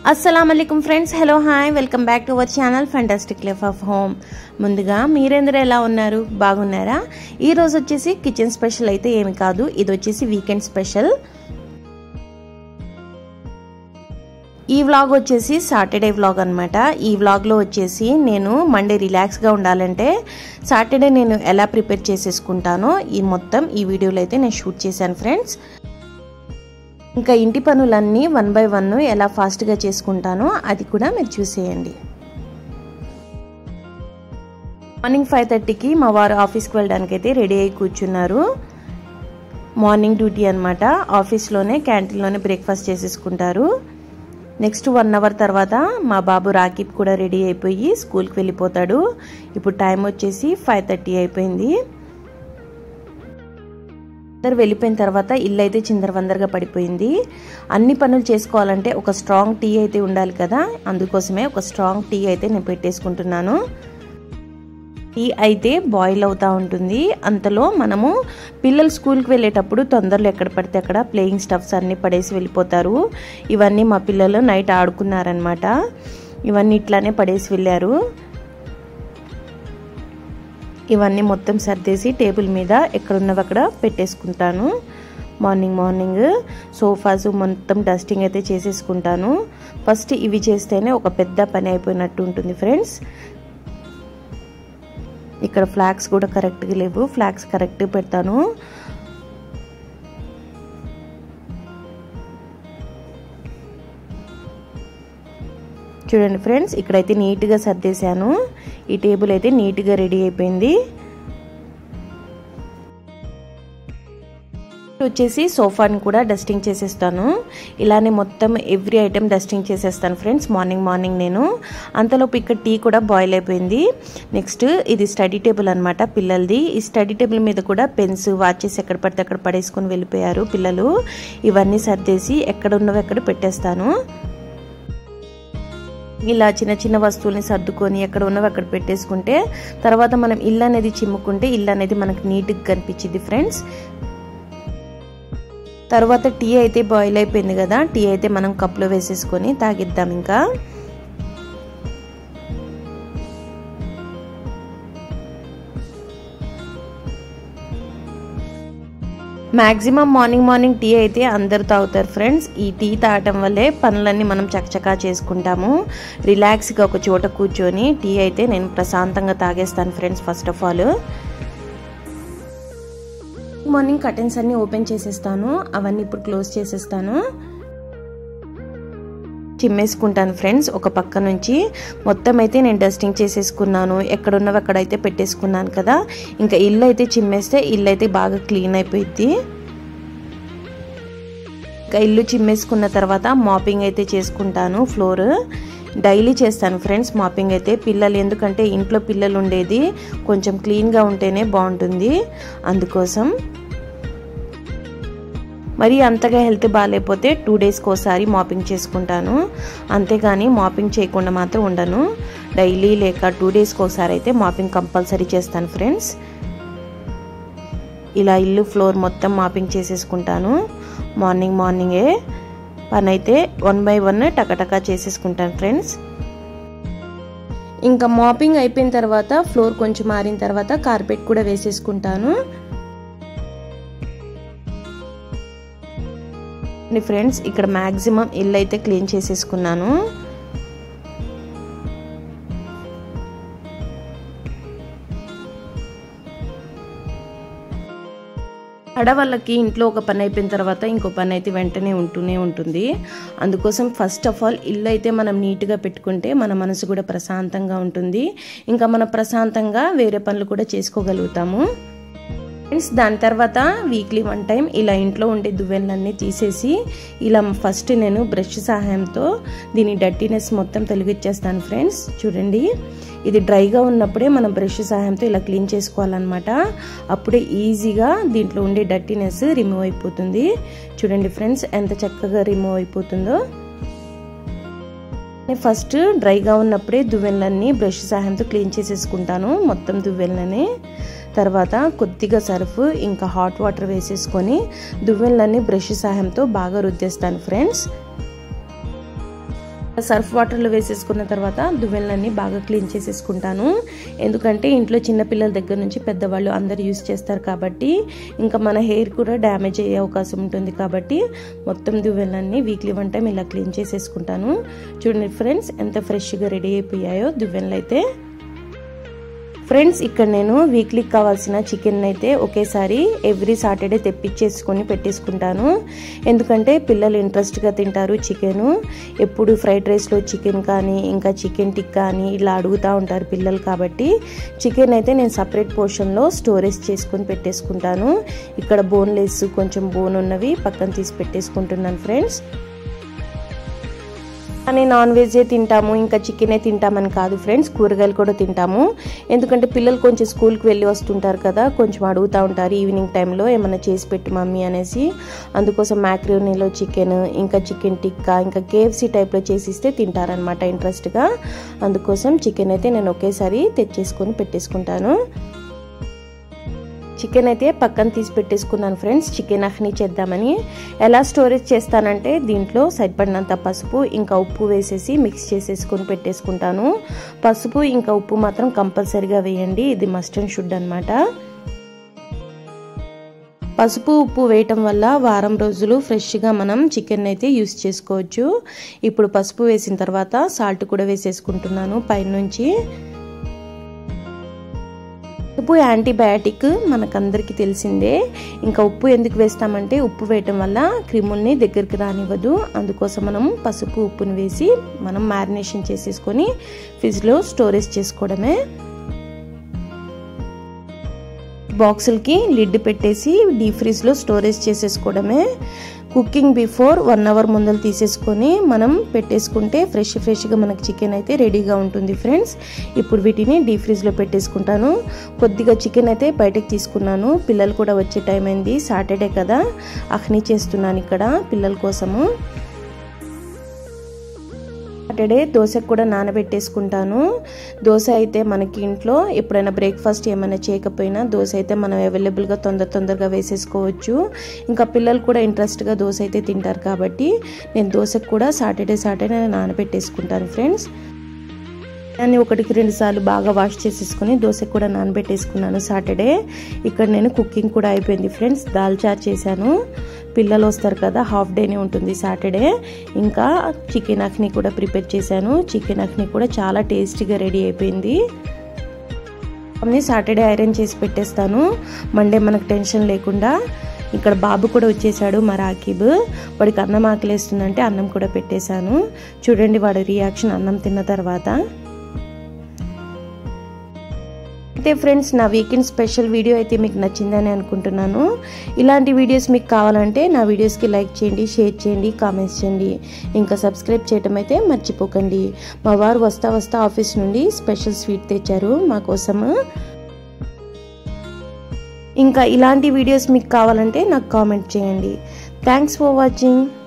అస్సలం అయికం friends hello hi welcome back to our channel fantastic life of home ముందుగా మీరందరూ ఎలా ఉన్నారు బాగున్నారా ఈ రోజు వచ్చేసి కిచెన్ స్పెషల్ అయితే ఏమి కాదు ఇది వచ్చేసి వీకెండ్ స్పెషల్ ఈ వ్లాగ్ వచ్చేసి సాటర్డే వ్లాగ్ అనమాట ఈ వ్లాగ్లో వచ్చేసి నేను మండే రిలాక్స్గా ఉండాలంటే సాటర్డే నేను ఎలా ప్రిపేర్ చేసేసుకుంటానో ఈ మొత్తం ఈ వీడియోలో అయితే నేను షూట్ చేశాను ఫ్రెండ్స్ ఇంకా ఇంటి పనులన్నీ వన్ బై వన్ ఎలా ఫాస్ట్గా చేసుకుంటానో అది కూడా మీరు చూసేయండి మార్నింగ్ ఫైవ్ థర్టీకి మా వారు ఆఫీస్కి వెళ్ళడానికి అయితే రెడీ అయి కూర్చున్నారు మార్నింగ్ డ్యూటీ అనమాట ఆఫీస్లోనే క్యాంటీన్లోనే బ్రేక్ఫాస్ట్ చేసేసుకుంటారు నెక్స్ట్ వన్ అవర్ తర్వాత మా బాబు రాకిబ్ కూడా రెడీ అయిపోయి స్కూల్కి వెళ్ళిపోతాడు ఇప్పుడు టైం వచ్చేసి ఫైవ్ థర్టీ అయిపోయింది అందరు వెళ్ళిపోయిన తర్వాత ఇల్లు అయితే చిందరవందరగా పడిపోయింది అన్ని పనులు చేసుకోవాలంటే ఒక స్ట్రాంగ్ టీ అయితే ఉండాలి కదా అందుకోసమే ఒక స్ట్రాంగ్ టీ అయితే నేను పెట్టేసుకుంటున్నాను టీ అయితే బాయిల్ అవుతూ ఉంటుంది అంతలో మనము పిల్లలు స్కూల్కి వెళ్ళేటప్పుడు తొందరలో ఎక్కడ పడితే అక్కడ ప్లేయింగ్ స్టఫ్స్ అన్నీ పడేసి వెళ్ళిపోతారు ఇవన్నీ మా పిల్లలు నైట్ ఆడుకున్నారనమాట ఇవన్నీ ఇట్లానే పడేసి వెళ్ళారు ఇవన్నీ మొత్తం సర్దేసి టేబుల్ మీద ఎక్కడున్నవి అక్కడ పెట్టేసుకుంటాను మార్నింగ్ మార్నింగ్ సోఫాస్ మొత్తం డస్టింగ్ అయితే చేసేసుకుంటాను ఫస్ట్ ఇవి చేస్తేనే ఒక పెద్ద పని అయిపోయినట్టు ఉంటుంది ఫ్రెండ్స్ ఇక్కడ ఫ్లాగ్స్ కూడా కరెక్ట్గా లేవు ఫ్లాగ్స్ కరెక్ట్ పెడతాను చూడండి ఫ్రెండ్స్ ఇక్కడైతే నీట్గా సర్దేశాను ఈ టేబుల్ అయితే నీట్గా రెడీ అయిపోయింది వచ్చేసి సోఫాని కూడా డస్టింగ్ చేసేస్తాను ఇలానే మొత్తం ఎవ్రీ ఐటెం డస్టింగ్ చేసేస్తాను ఫ్రెండ్స్ మార్నింగ్ మార్నింగ్ నేను అంతలోపు ఇక్కడ టీ కూడా బాయిల్ అయిపోయింది నెక్స్ట్ ఇది స్టడీ టేబుల్ అనమాట పిల్లలది ఈ స్టడీ టేబుల్ మీద కూడా పెన్స్ వాచెస్ ఎక్కడ పడితే అక్కడ పడేసుకొని వెళ్ళిపోయారు పిల్లలు ఇవన్నీ సర్దేసి ఎక్కడ ఉన్నవి ఎక్కడ పెట్టేస్తాను ఇలా చిన్న చిన్న వస్తువుల్ని సర్దుకొని ఎక్కడ ఉన్నవి అక్కడ పెట్టేసుకుంటే తర్వాత మనం ఇల్లు అనేది చిమ్ముకుంటే ఇల్లు అనేది మనకు నీట్గా కనిపించింది ఫ్రెండ్స్ తర్వాత టీ అయితే బాయిల్ అయిపోయింది కదా టీ అయితే మనం కప్లో వేసేసుకొని తాగిద్దాం ఇంకా మ్యాక్సిమం మార్నింగ్ మార్నింగ్ టీ అయితే అందరు తాగుతారు ఫ్రెండ్స్ ఈ టీ తాగటం వల్లే పనులన్నీ మనం చకచకా చేసుకుంటాము రిలాక్స్గా ఒక చోట కూర్చొని టీ అయితే నేను ప్రశాంతంగా తాగేస్తాను friends first of all morning curtains అన్ని ఓపెన్ చేసేస్తాను అవన్నీ ఇప్పుడు క్లోజ్ చేసేస్తాను చిమ్మేసుకుంటాను ఫ్రెండ్స్ ఒక పక్క నుంచి మొత్తం అయితే నేను డస్టింగ్ చేసేసుకున్నాను ఎక్కడున్నవి అక్కడైతే పెట్టేసుకున్నాను కదా ఇంకా ఇల్లు అయితే చిమ్మేస్తే ఇల్లు అయితే బాగా క్లీన్ అయిపోయింది ఇంకా ఇల్లు చిమ్మేసుకున్న తర్వాత మాపింగ్ అయితే చేసుకుంటాను ఫ్లోర్ డైలీ చేస్తాను ఫ్రెండ్స్ మాపింగ్ అయితే పిల్లలు ఎందుకంటే ఇంట్లో పిల్లలు ఉండేది కొంచెం క్లీన్గా ఉంటేనే బాగుంటుంది అందుకోసం మరి అంతగా హెల్త్ బాగాలేకపోతే టూ డేస్కి ఒకసారి మాపింగ్ చేసుకుంటాను అంతేగాని మాపింగ్ చేయకుండా మాత్రం ఉండను డైలీ లేక టూ డేస్కి ఒకసారి అయితే మాపింగ్ కంపల్సరీ చేస్తాను ఫ్రెండ్స్ ఇలా ఇల్లు ఫ్లోర్ మొత్తం మాపింగ్ చేసేసుకుంటాను మార్నింగ్ మార్నింగే పని అయితే వన్ బై వన్ టకటకా చేసేసుకుంటాను ఫ్రెండ్స్ ఇంకా మాపింగ్ అయిపోయిన తర్వాత ఫ్లోర్ కొంచెం మారిన తర్వాత కార్పెట్ కూడా వేసేసుకుంటాను ఫ్రెండ్స్ ఇక్కడ మ్యాక్సిమం ఇల్లు అయితే క్లీన్ చేసేసుకున్నాను ఆడవాళ్ళకి ఇంట్లో ఒక పని అయిపోయిన తర్వాత ఇంకో పని అయితే వెంటనే ఉంటూనే ఉంటుంది అందుకోసం ఫస్ట్ ఆఫ్ ఆల్ ఇల్లు అయితే మనం నీట్గా పెట్టుకుంటే మన మనసు కూడా ప్రశాంతంగా ఉంటుంది ఇంకా మనం ప్రశాంతంగా వేరే పనులు కూడా చేసుకోగలుగుతాము ఫ్రెండ్స్ దాని తర్వాత వీక్లీ వన్ టైం ఇలా ఇంట్లో ఉండే దువ్వెనలన్నీ తీసేసి ఇలా ఫస్ట్ నేను బ్రష్ సహాయంతో దీని డర్టీనెస్ మొత్తం తొలగిచ్చేస్తాను ఫ్రెండ్స్ చూడండి ఇది డ్రైగా ఉన్నప్పుడే మనం బ్రష్ సహాయంతో ఇలా క్లీన్ చేసుకోవాలన్నమాట అప్పుడే ఈజీగా దీంట్లో ఉండే డర్టీనెస్ రిమూవ్ అయిపోతుంది చూడండి ఫ్రెండ్స్ ఎంత చక్కగా రిమూవ్ అయిపోతుందో ఫస్ట్ డ్రైగా ఉన్నప్పుడే దువ్వెనలన్నీ బ్రష్ సహాయంతో క్లీన్ చేసేసుకుంటాను మొత్తం దువ్వెనలని తర్వాత కొద్దిగా సర్ఫ్ ఇంకా హాట్ వాటర్ వేసేసుకొని దువ్వెనలన్నీ బ్రష్ సహాయంతో బాగా రుద్దేస్తాను ఫ్రెండ్స్ సర్ఫ్ వాటర్లో వేసేసుకున్న తర్వాత దువ్వెనలన్నీ బాగా క్లీన్ చేసేసుకుంటాను ఎందుకంటే ఇంట్లో చిన్నపిల్లల దగ్గర నుంచి పెద్దవాళ్ళు అందరు యూస్ చేస్తారు కాబట్టి ఇంకా మన హెయిర్ కూడా డ్యామేజ్ అయ్యే అవకాశం ఉంటుంది కాబట్టి మొత్తం దువ్వెనలన్నీ వీక్లీ వన్ టైం ఇలా క్లీన్ చేసేసుకుంటాను చూడండి ఫ్రెండ్స్ ఎంత ఫ్రెష్గా రెడీ అయిపోయాయో దువ్వెనలు అయితే ఫ్రెండ్స్ ఇక్కడ నేను వీక్లీకి కావాల్సిన చికెన్ అయితే ఒకేసారి ఎవ్రీ సాటర్డే తెప్పించేసుకొని పెట్టేసుకుంటాను ఎందుకంటే పిల్లలు ఇంట్రెస్ట్గా తింటారు చికెను ఎప్పుడు ఫ్రైడ్ రైస్లో చికెన్ కానీ ఇంకా చికెన్ టిక్కా అని ఇలా అడుగుతూ ఉంటారు పిల్లలు కాబట్టి చికెన్ అయితే నేను సపరేట్ పోర్షన్లో స్టోరేజ్ చేసుకొని పెట్టేసుకుంటాను ఇక్కడ బోన్లెస్ కొంచెం బోన్ ఉన్నవి పక్కన తీసి పెట్టేసుకుంటున్నాను ఫ్రెండ్స్ కానీ నాన్ వెజే తింటాము ఇంకా చికెనే తింటామని కాదు ఫ్రెండ్స్ కూరగాయలు కూడా తింటాము ఎందుకంటే పిల్లలు కొంచెం స్కూల్కి వెళ్ళి వస్తుంటారు కదా కొంచెం అడుగుతూ ఉంటారు ఈవినింగ్ టైంలో ఏమైనా చేసి పెట్టి మమ్మీ అనేసి అందుకోసం మ్యాక్రోనీలో చికెన్ ఇంకా చికెన్ టిక్కా ఇంకా కేఎఫ్సీ టైప్లో చేసిస్తే తింటారనమాట ఇంట్రెస్ట్గా అందుకోసం చికెన్ అయితే నేను ఒకేసారి తెచ్చేసుకొని పెట్టేసుకుంటాను చికెన్ అయితే పక్కన తీసి పెట్టేసుకున్నాను ఫ్రెండ్స్ చికెన్ అహ్ని చేద్దామని ఎలా స్టోరేజ్ చేస్తానంటే దీంట్లో సరిపడినంత పసుపు ఇంకా ఉప్పు వేసేసి మిక్స్ చేసేసుకొని పెట్టేసుకుంటాను పసుపు ఇంకా ఉప్పు మాత్రం కంపల్సరీగా వేయండి ఇది మస్ట్ అండ్ షుడ్ అనమాట పసుపు ఉప్పు వేయటం వల్ల వారం రోజులు ఫ్రెష్గా మనం చికెన్ అయితే యూస్ చేసుకోవచ్చు ఇప్పుడు పసుపు వేసిన తర్వాత సాల్ట్ కూడా వేసేసుకుంటున్నాను పైనుంచి ఉప్పు యాంటీబయాటిక్ మనకందరికీ తెలిసిందే ఇంకా ఉప్పు ఎందుకు వేస్తామంటే ఉప్పు వేయటం వల్ల క్రిముల్ని దగ్గరికి రానివ్వదు అందుకోసం మనం పసుపు ఉప్పుని వేసి మనం మ్యారినేషన్ చేసేసుకొని ఫ్రిడ్జ్లో స్టోరేజ్ చేసుకోవడమే బాక్సులకి లిడ్ పెట్టేసి డీప్ ఫ్రిడ్జ్లో స్టోరేజ్ చేసేసుకోవడమే కుకింగ్ బిఫోర్ వన్ అవర్ ముందలు తీసేసుకొని మనం పెట్టేసుకుంటే ఫ్రెష్ ఫ్రెష్గా మనకి చికెన్ అయితే రెడీగా ఉంటుంది ఫ్రెండ్స్ ఇప్పుడు వీటిని డీప్ ఫ్రిడ్జ్లో పెట్టేసుకుంటాను కొద్దిగా చికెన్ అయితే బయటకు తీసుకున్నాను పిల్లలు కూడా వచ్చే టైం అయింది సాటర్డే కదా అహ్ని చేస్తున్నాను ఇక్కడ పిల్లల కోసము సాటర్డే దోశకు కూడా నానబెట్టేసుకుంటాను దోశ అయితే మనకి ఇంట్లో ఎప్పుడైనా బ్రేక్ఫాస్ట్ ఏమైనా చేయకపోయినా దోశ అయితే మనం అవైలబుల్గా తొందర తొందరగా వేసేసుకోవచ్చు ఇంకా పిల్లలు కూడా ఇంట్రెస్ట్గా దోశ అయితే తింటారు కాబట్టి నేను దోశకు కూడా సాటర్డే సాటర్డే నానబెట్టేసుకుంటాను ఫ్రెండ్స్ దాన్ని ఒకటికి రెండు సార్లు బాగా వాష్ చేసేసుకొని దోశ కూడా నానబెట్టేసుకున్నాను సాటర్డే ఇక్కడ నేను కుకింగ్ కూడా అయిపోయింది ఫ్రెండ్స్ దాల్ చార్ చేశాను పిల్లలు వస్తారు కదా హాఫ్ డేనే ఉంటుంది సాటర్డే ఇంకా చికెన్ అఖ్ని కూడా ప్రిపేర్ చేశాను చికెన్ అఖ్ని కూడా చాలా టేస్టీగా రెడీ అయిపోయింది అన్నీ సాటర్డే ఐరన్ చేసి పెట్టేస్తాను మండే మనకు టెన్షన్ లేకుండా ఇక్కడ బాబు కూడా వచ్చేసాడు మా రాకీబ్ వాడికి అన్నం ఆకలేస్తుందంటే అన్నం కూడా పెట్టేశాను చూడండి వాడి రియాక్షన్ అన్నం తిన్న తర్వాత అయితే ఫ్రెండ్స్ నా వీకెండ్ స్పెషల్ వీడియో అయితే మీకు నచ్చిందని అనుకుంటున్నాను ఇలాంటి వీడియోస్ మీకు కావాలంటే నా వీడియోస్కి లైక్ చేయండి షేర్ చేయండి కామెంట్స్ చేయండి ఇంకా సబ్స్క్రైబ్ చేయటం అయితే మర్చిపోకండి మా వారు వస్తా వస్తా ఆఫీస్ నుండి స్పెషల్ స్వీట్ తెచ్చారు మా కోసము ఇంకా ఇలాంటి వీడియోస్ మీకు కావాలంటే నాకు కామెంట్ చేయండి థ్యాంక్స్ ఫర్ వాచింగ్